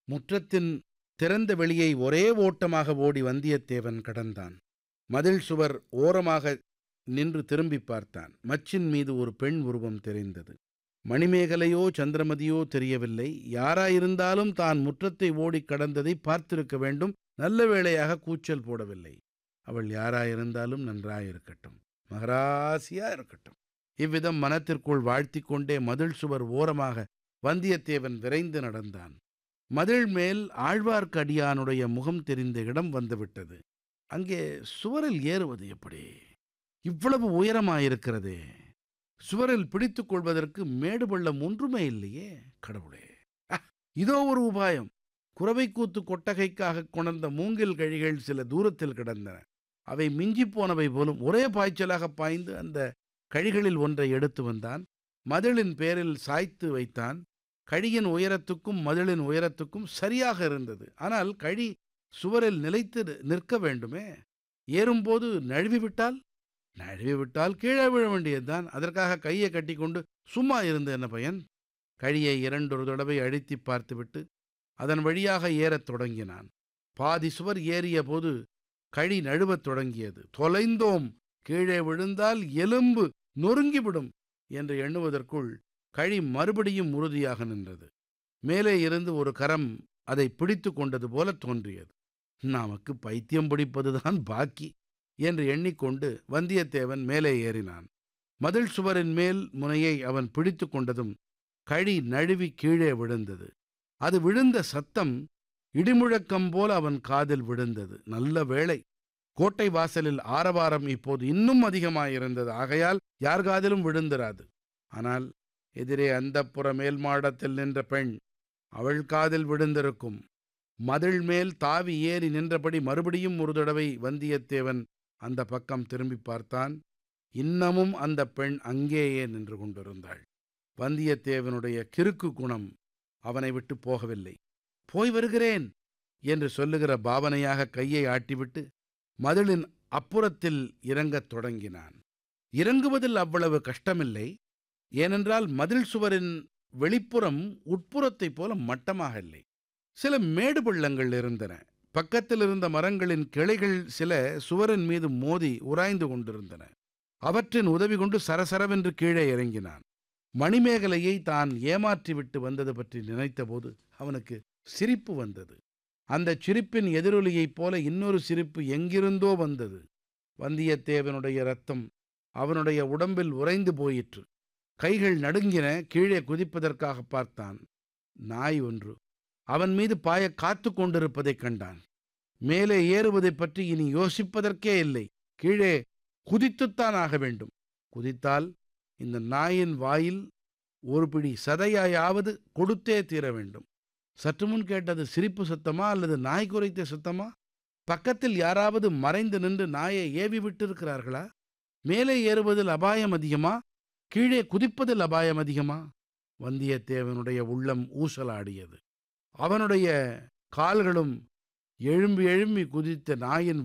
முற்றத்தின் திறந்த வெளியை ஒரே ஓட்டமாக ஓடி வந்தியத்தேவன் கடந்தான் மதில் சுவர் ஓரமாக நின்று திரும்பி பார்த்தான் மச்சின் மீது ஒரு பெண் உருவம் தெரிந்தது மணிமேகலையோ சந்திரமதியோ தெரியவில்லை யாராயிருந்தாலும் தான் முற்றத்தை ஓடிக் கடந்ததை பார்த்திருக்க வேண்டும் நல்ல வேளையாக கூச்சல் போடவில்லை அவள் யாராயிருந்தாலும் நன்றாயிருக்கட்டும் மகராசியா இருக்கட்டும் இவ்விதம் மனத்திற்குள் வாழ்த்திக் கொண்டே மதில் சுவர் ஓரமாக வந்தியத்தேவன் விரைந்து நடந்தான் மதில் மேல் ஆழ்வார்க்கடியானுடைய முகம் தெரிந்த இடம் வந்துவிட்டது அங்கே சுவரில் ஏறுவது எப்படி இவ்வளவு உயரமாயிருக்கிறதே சுவரில் பிடித்துக் கொள்வதற்கு மேடு பள்ளம் ஒன்றுமே இல்லையே கடவுளே அஹ், இதோ ஒரு உபாயம் குறவைக்கூத்து கொட்டகைக்காக கொணர்ந்த மூங்கில் கழிகள் சில தூரத்தில் கிடந்தன அவை மிஞ்சிப் போனவை போலும் ஒரே பாய்ச்சலாக பாய்ந்து அந்த கழிகளில் ஒன்றை எடுத்து வந்தான் மதிலின் பேரில் சாய்த்து வைத்தான் கழியின் உயரத்துக்கும் மதிலின் உயரத்துக்கும் சரியாக இருந்தது ஆனால் கழி சுவரில் நிலைத்து நிற்க வேண்டுமே ஏறும்போது நழுவி விட்டால் நழுவி விட்டால் கீழே விழ வேண்டியதுதான் அதற்காக கையை கட்டிக்கொண்டு சும்மா இருந்த என்ன பயன் கழியை இரண்டொரு தடவை அழித்திப் பார்த்துவிட்டு அதன் வழியாக ஏறத் தொடங்கினான் பாதி சுவர் ஏறிய போது கழி நழுவத் தொடங்கியது தொலைந்தோம் கீழே விழுந்தால் எலும்பு நொறுங்கிவிடும் என்று எண்ணுவதற்குள் கழி மறுபடியும் உறுதியாக நின்றது மேலே இருந்து ஒரு கரம் அதை பிடித்து கொண்டது போல தோன்றியது நமக்கு பைத்தியம் பிடிப்பதுதான் பாக்கி என்று எண்ணிக்கொண்டு வந்தியத்தேவன் மேலே ஏறினான் மதில் சுவரின் மேல் முனையை அவன் பிடித்து கொண்டதும் கழி நழுவி கீழே விழுந்தது அது விழுந்த சத்தம் இடிமுழக்கம் போல அவன் காதில் விழுந்தது நல்ல வேளை கோட்டை வாசலில் ஆரவாரம் இப்போது இன்னும் அதிகமாயிருந்தது ஆகையால் யார் காதிலும் விழுந்திராது ஆனால் எதிரே அந்தப்புற மேல் மாடத்தில் நின்ற பெண் அவள் காதில் விழுந்திருக்கும் மதில் மேல் தாவி ஏறி நின்றபடி மறுபடியும் ஒரு தடவை வந்தியத்தேவன் அந்த பக்கம் திரும்பி பார்த்தான் இன்னமும் அந்த பெண் அங்கேயே நின்று கொண்டிருந்தாள் வந்தியத்தேவனுடைய கிறுக்கு குணம் அவனை விட்டு போகவில்லை போய் வருகிறேன் என்று சொல்லுகிற பாவனையாக கையை ஆட்டிவிட்டு மதிலின் அப்புறத்தில் இறங்கத் தொடங்கினான் இறங்குவதில் அவ்வளவு கஷ்டமில்லை ஏனென்றால் மதில் சுவரின் வெளிப்புறம் உட்புறத்தைப் போல மட்டமாக இல்லை சில மேடு பள்ளங்கள் இருந்தன பக்கத்தில் இருந்த மரங்களின் கிளைகள் சில சுவரின் மீது மோதி உராய்ந்து கொண்டிருந்தன அவற்றின் உதவி கொண்டு சரசரவென்று கீழே இறங்கினான் மணிமேகலையை தான் ஏமாற்றிவிட்டு வந்தது பற்றி நினைத்தபோது அவனுக்கு சிரிப்பு வந்தது அந்தச் சிரிப்பின் எதிரொலியைப் போல இன்னொரு சிரிப்பு எங்கிருந்தோ வந்தது வந்தியத்தேவனுடைய ரத்தம் அவனுடைய உடம்பில் உறைந்து போயிற்று கைகள் நடுங்கின கீழே குதிப்பதற்காக பார்த்தான் நாய் ஒன்று அவன் மீது பாய காத்து கொண்டிருப்பதைக் கண்டான் மேலே ஏறுவதைப் பற்றி இனி யோசிப்பதற்கே இல்லை கீழே குதித்துத்தான் ஆக வேண்டும் குதித்தால் இந்த நாயின் வாயில் ஒரு பிடி சதையாயாவது கொடுத்தே தீர வேண்டும் சற்று முன் கேட்டது சிரிப்பு சத்தமா அல்லது நாய் குறைத்த சத்தமா பக்கத்தில் யாராவது மறைந்து நின்று நாயை ஏவி விட்டிருக்கிறார்களா மேலே ஏறுவதில் அபாயம் அதிகமா கீழே குதிப்பதில் அபாயம் அதிகமா வந்தியத்தேவனுடைய உள்ளம் ஊசலாடியது அவனுடைய கால்களும் எழும்பி எழும்பி குதித்த நாயின்